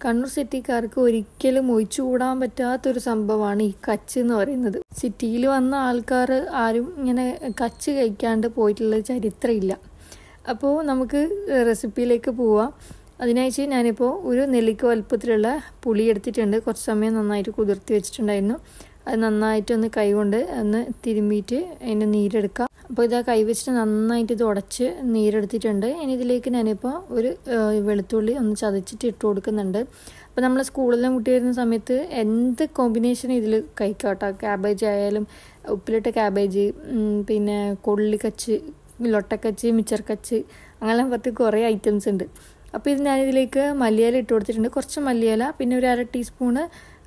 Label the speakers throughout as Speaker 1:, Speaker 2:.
Speaker 1: കണ്ണൂർ സിറ്റിക്കാർക്ക് ഒരിക്കലും ഒഴിച്ചുകൂടാൻ പറ്റാത്തൊരു സംഭവമാണ് ഈ കച്ച് എന്ന് പറയുന്നത് സിറ്റിയിൽ വന്ന ആൾക്കാർ ആരും ഇങ്ങനെ കച്ച് കഴിക്കാണ്ട് പോയിട്ടുള്ള ചരിത്രമില്ല അപ്പോൾ നമുക്ക് റെസിപ്പിയിലേക്ക് പോവാം അതിനായിട്ട് ഞാനിപ്പോൾ ഒരു നെല്ലിക്ക വലുപ്പത്തിലുള്ള പുളി എടുത്തിട്ടുണ്ട് കുറച്ച് സമയം നന്നായിട്ട് കുതിർത്തി വെച്ചിട്ടുണ്ടായിരുന്നു അത് നന്നായിട്ടൊന്ന് കൈകൊണ്ട് ഒന്ന് തിരുമ്മിയിട്ട് അതിൻ്റെ നീരെടുക്കാം അപ്പോൾ ഇതാ കൈ വെച്ചിട്ട് നന്നായിട്ട് ഇത് ഉടച്ച് നീരെടുത്തിട്ടുണ്ട് ഇനി ഇതിലേക്ക് ഞാനിപ്പോൾ ഒരു വെളുത്തുള്ളി ഒന്ന് ചതച്ചിട്ട് ഇട്ട് കൊടുക്കുന്നുണ്ട് അപ്പോൾ നമ്മൾ സ്കൂളിലെല്ലാം കുട്ടി വരുന്ന സമയത്ത് എന്ത് കോമ്പിനേഷൻ ഇതിൽ കഴിക്കാം കേട്ടോ ക്യാബേജ് ആയാലും ഉപ്പിലിട്ട ക്യാബേജ് പിന്നെ കൊള്ളിക്കച്ച് ലൊട്ടക്കച്ച് മിച്ചർക്കച്ച് അങ്ങനെ പറഞ്ഞിട്ട് കുറേ ഐറ്റംസ് ഉണ്ട് അപ്പോൾ ഇത് ഞാനിതിലേക്ക് മല്ലിയില ഇട്ട് കൊടുത്തിട്ടുണ്ട് കുറച്ച് മല്ലിയില പിന്നെ ഒരു അര ടീസ്പൂണ്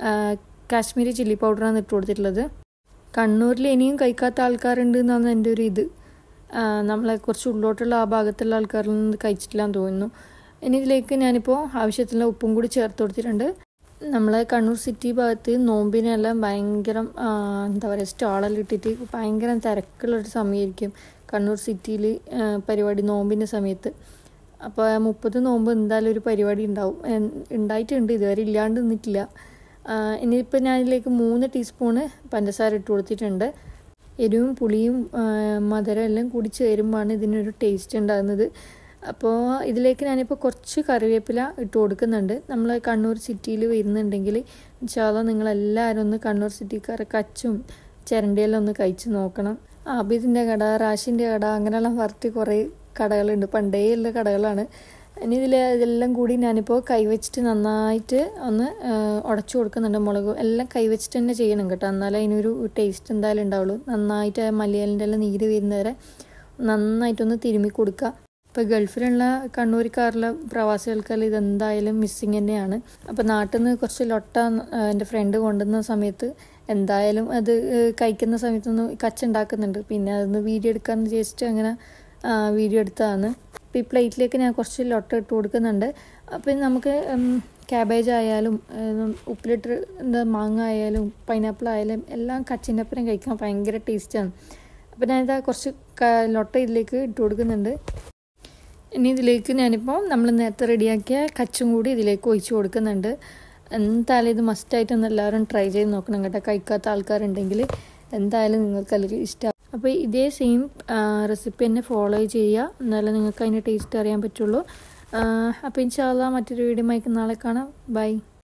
Speaker 1: കാശ്മീരി ചില്ലി പൗഡറാണ് ഇട്ട് കൊടുത്തിട്ടുള്ളത് കണ്ണൂരിൽ ഇനിയും കഴിക്കാത്ത ആൾക്കാരുണ്ട് എന്നാണ് എൻ്റെ ഒരു ഇത് നമ്മളെ കുറച്ച് ഉള്ളോട്ടുള്ള ആ ഭാഗത്തുള്ള ആൾക്കാരിൽ നിന്ന് കഴിച്ചിട്ടില്ലാന്ന് തോന്നുന്നു ഇനി ഇതിലേക്ക് ഞാനിപ്പോൾ ആവശ്യത്തിനുള്ള ഉപ്പും കൂടി ചേർത്ത് കൊടുത്തിട്ടുണ്ട് നമ്മളെ കണ്ണൂർ സിറ്റി ഭാഗത്ത് നോമ്പിനെല്ലാം ഭയങ്കര എന്താ പറയുക സ്റ്റാളെല്ലാം ഇട്ടിട്ട് ഭയങ്കര തിരക്കുള്ളൊരു സമയമായിരിക്കും കണ്ണൂർ സിറ്റിയിൽ പരിപാടി നോമ്പിൻ്റെ സമയത്ത് അപ്പോൾ മുപ്പത് നോമ്പ് എന്തായാലും ഒരു പരിപാടി ഉണ്ടാവും ഉണ്ടായിട്ടുണ്ട് ഇതുവരെ ഇല്ലാണ്ട് നിന്നിട്ടില്ല ഇനിയിപ്പോൾ ഞാൻ ഇതിലേക്ക് മൂന്ന് ടീസ്പൂണ് പഞ്ചസാര ഇട്ട് കൊടുത്തിട്ടുണ്ട് എരിവും പുളിയും മധുരം എല്ലാം കൂടി ചേരുമ്പോഴാണ് ഇതിനൊരു ടേസ്റ്റ് ഉണ്ടാകുന്നത് അപ്പോൾ ഇതിലേക്ക് ഞാനിപ്പോൾ കുറച്ച് കറിവേപ്പില ഇട്ട് കൊടുക്കുന്നുണ്ട് നമ്മൾ കണ്ണൂർ സിറ്റിയിൽ വരുന്നുണ്ടെങ്കിൽ ഇൻഷാല്ല നിങ്ങളെല്ലാവരും ഒന്ന് കണ്ണൂർ സിറ്റിക്കാരെ കച്ചും ചിരണ്ടിയെല്ലാം ഒന്ന് കഴിച്ച് നോക്കണം ആബിദിൻ്റെ കട റാഷിൻ്റെ കട അങ്ങനെയുള്ള വരട്ടി കുറേ കടകളുണ്ട് പണ്ടേ ഉള്ള കടകളാണ് ഇനി ഇതിൽ ഇതെല്ലാം കൂടി ഞാനിപ്പോൾ കൈവച്ചിട്ട് നന്നായിട്ട് ഒന്ന് ഉടച്ചു കൊടുക്കുന്നുണ്ട് മുളക് എല്ലാം കൈവച്ചിട്ട് തന്നെ ചെയ്യണം കേട്ടോ എന്നാലേ അതിനൊരു ടേസ്റ്റ് എന്തായാലും ഉണ്ടാവുള്ളൂ നന്നായിട്ട് മലയാളിൻ്റെ എല്ലാം നീര് വരുന്നവരെ നന്നായിട്ടൊന്ന് തിരുമ്മി കൊടുക്കുക ഇപ്പോൾ ഗൾഫിലുള്ള കണ്ണൂരിക്കാരുള്ള പ്രവാസികൾക്കെല്ലാം ഇതെന്തായാലും മിസ്സിങ് തന്നെയാണ് അപ്പോൾ നാട്ടിൽ നിന്ന് കുറച്ച് ലൊട്ട എൻ്റെ ഫ്രണ്ട് കൊണ്ടുവന്ന സമയത്ത് എന്തായാലും അത് കഴിക്കുന്ന സമയത്തൊന്ന് കച്ചുണ്ടാക്കുന്നുണ്ട് പിന്നെ അതൊന്ന് വീഡിയോ എടുക്കാമെന്ന് വിചാരിച്ചിട്ട് അങ്ങനെ വീഡിയോ എടുത്തതാണ് അപ്പോൾ ഈ പ്ലേറ്റിലേക്ക് ഞാൻ കുറച്ച് ലൊട്ട ഇട്ട് കൊടുക്കുന്നുണ്ട് അപ്പം നമുക്ക് ക്യാബേജ് ആയാലും ഉപ്പിലിട്ട് എന്താ മാങ്ങ ആയാലും പൈനാപ്പിൾ ആയാലും എല്ലാം കച്ചിൻ്റെ ഒപ്പം കഴിക്കാൻ ഭയങ്കര ടേസ്റ്റാണ് അപ്പോൾ ഞാനിതാ കുറച്ച് ലൊട്ട ഇതിലേക്ക് ഇട്ട് കൊടുക്കുന്നുണ്ട് ഇനി ഇതിലേക്ക് ഞാനിപ്പോൾ നമ്മൾ നേരത്തെ റെഡിയാക്കിയ കച്ചും കൂടി ഇതിലേക്ക് ഒഴിച്ച് കൊടുക്കുന്നുണ്ട് എന്തായാലും ഇത് മസ്റ്റായിട്ടൊന്ന് എല്ലാവരും ട്രൈ ചെയ്ത് നോക്കണം കേട്ടോ കഴിക്കാത്ത ആൾക്കാരുണ്ടെങ്കിൽ എന്തായാലും നിങ്ങൾക്ക് അല്ലെങ്കിൽ ഇഷ്ടം അപ്പോൾ ഇതേ സെയിം റെസിപ്പി തന്നെ ഫോളോ ചെയ്യുക എന്നാലേ നിങ്ങൾക്ക് അതിൻ്റെ ടേസ്റ്റ് അറിയാൻ പറ്റുള്ളൂ അപ്പോൾ ഇൻഷാല്ല മറ്റൊരു വീഡിയോ നാളെ കാണാം ബൈ